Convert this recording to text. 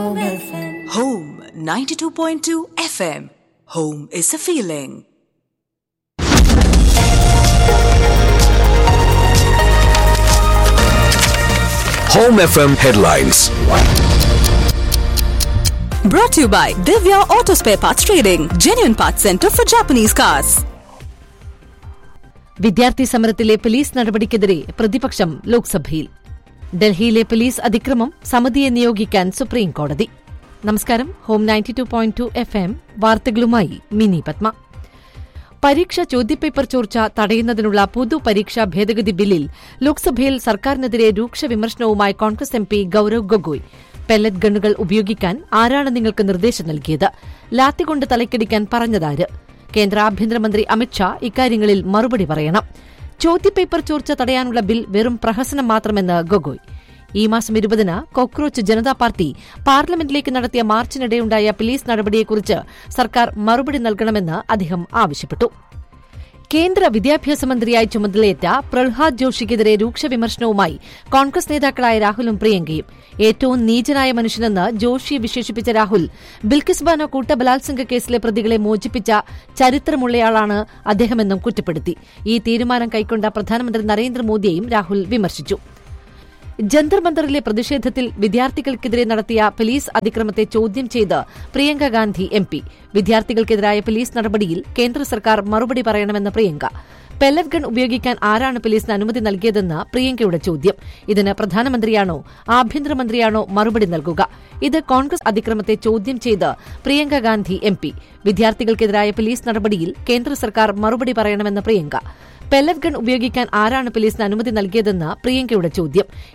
Home 92.2 FM. Home is a feeling. Home FM headlines. Brought to you by Divya Auto Spare Parts Trading, genuine parts center for Japanese cars. വിദ്യാർത്ഥി സമരത്തിലെ police നടപടിക്കെതിരെ പ്രതിപക്ഷം ലോക്സഭയിൽ ഡൽഹിയിലെ police അതിക്രമം സമിതിയെ നിയോഗിക്കാൻ supreme കോടതി നമസ്കാരം ഹോം ninety two point two F M വാർത്തകളുമായി മിനി പത്മ പരീക്ഷ ചോദ്യപേപ്പർ ചോർച്ച തടയുന്നതിനുള്ള പൊതു പരീക്ഷാ ഭേദഗതി ബില്ലിൽ ലോക്സഭയിൽ സർക്കാരിനെതിരെ രൂക്ഷ വിമർശനവുമായി Congress M P Gaurav Gogoi pellet ഗണ്ണുകൾ ഉപയോഗിക്കാൻ ആരാണ് നിങ്ങൾക്ക് നിർദ്ദേശം നൽകിയത് ലാത്തികൊണ്ട് തലയ്ക്കടിക്കാൻ പറഞ്ഞതാര് കേന്ദ്ര ആഭ്യന്തരമന്ത്രി അമിത്ഷാ ഇക്കാര്യങ്ങളിൽ മറുപടി പറയണം ചോദ്യപേപ്പർ ചോർച്ച തടയാനുള്ള ബിൽ വെറും പ്രഹസനം മാത്രമെന്ന് ഗൊഗോയ് ഈ മാസം ഇരുപതിന് കോക്രോച്ച് ജനതാ പാർട്ടി പാർലമെന്റിലേക്ക് നടത്തിയ മാർച്ചിനിടെയുണ്ടായ പോലീസ് നടപടിയെക്കുറിച്ച് സർക്കാർ മറുപടി നൽകണമെന്ന് അദ്ദേഹം ആവശ്യപ്പെട്ടു കേന്ദ്ര വിദ്യാഭ്യാസ മന്ത്രിയായി ചുമതലയേറ്റ പ്രഹ്ലാദ് ജോഷിക്കെതിരെ രൂക്ഷ വിമർശനവുമായി കോൺഗ്രസ് നേതാക്കളായ രാഹുലും പ്രിയങ്കയും ഏറ്റവും നീചനായ മനുഷ്യനെന്ന് ജോഷിയെ വിശേഷിപ്പിച്ച രാഹുൽ ബിൽക്കിസ് ബാനോ കൂട്ടബലാത്സംഗ കേസിലെ പ്രതികളെ മോചിപ്പിച്ച ചരിത്രമുള്ളയാളാണ് അദ്ദേഹമെന്നും കുറ്റപ്പെടുത്തി ഈ തീരുമാനം കൈക്കൊണ്ട പ്രധാനമന്ത്രി നരേന്ദ്രമോദിയെയും രാഹുൽ വിമർശിച്ചു ജന്തർ മന്ദറിലെ പ്രതിഷേധത്തിൽ വിദ്യാർത്ഥികൾക്കെതിരെ നടത്തിയ പോലീസ് അതിക്രമത്തെ ചോദ്യം ചെയ്ത് പ്രിയങ്ക ഗാന്ധി എം പി വിദ്യാർത്ഥികൾക്കെതിരായ പോലീസ് നടപടിയിൽ കേന്ദ്ര സർക്കാർ മറുപടി പറയണമെന്ന് പ്രിയങ്ക പെല്ലറ്റ് ഗൺ ഉപയോഗിക്കാൻ ആരാണ് പോലീസിന് അനുമതി നൽകിയതെന്ന് പ്രിയങ്കയുടെ ചോദ്യം ഇതിന് പ്രധാനമന്ത്രിയാണോ ആഭ്യന്തരമന്ത്രിയാണോ മറുപടി നൽകുക ഇത് കോൺഗ്രസ് അതിക്രമത്തെ ചോദ്യം ചെയ്ത് പ്രിയങ്ക ഗാന്ധി എം പി വിദ്യാർത്ഥികൾക്കെതിരായ പോലീസ് നടപടിയിൽ കേന്ദ്ര സർക്കാർ മറുപടി പറയണമെന്ന് പ്രിയങ്ക പെല്ലറ്റ് ഗൺ ഉപയോഗിക്കാൻ ആരാണ് പോലീസിന് അനുമതി നൽകിയതെന്ന് പ്രിയങ്കയുടെ ചോദ്യം